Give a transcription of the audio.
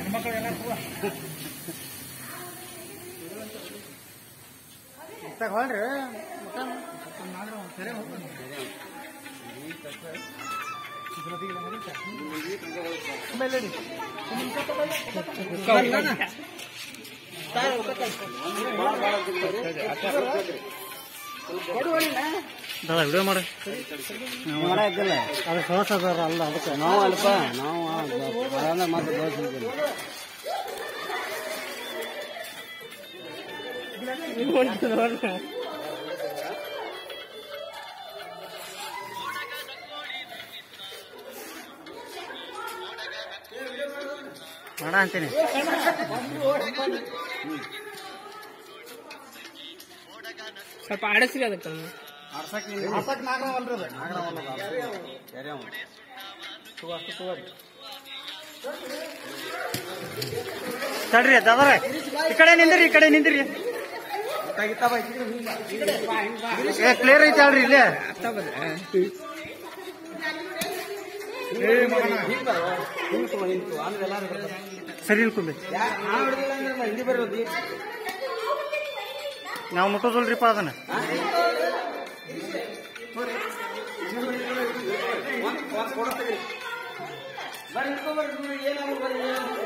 ಹೆಣ್ಮಕ್ಳು ಎಲ್ಲ ತಗೊಳ್ರಿ ಸರಿ ವಿಡಿಯೋ ಮಾಡಿ ಮಾಡಾಕಿಲ್ಲ ಅದು ಕಳ್ಸದಾರ ಅಲ್ಲ ಅದಕ್ಕೆ ನಾವು ಅಲ್ಪ ನಾವು ಬರೋಣ ಮತ್ತೆ ದೋಷ ಮಾಡ ಅಂತೀನಿ ಸ್ವಲ್ಪ ಆಡಿಸ್ರಿ ಅದಕ್ಕೆ ತಡ್ರಿ ದಾದಾರ ಈ ಕಡೆ ನಿಂದ್ರಿ ಈ ಕಡೆ ನಿಂದ್ರಿ ಕ್ಲಿಯರ್ ಐತೆ ಅಲ್ರಿ ಇಲ್ಲೇ ಸರಿ ಇಳ್ಕೊಂಬಿ ಹಿಂದಿ ಬರೋದು ನಾವು ಮುಟ್ಟೋದಲ್ರಿಪ್ಪ ಅದನ್ನ ಬರ್ರಿ ಏನಾದ್ರು ಬರ್ರಿ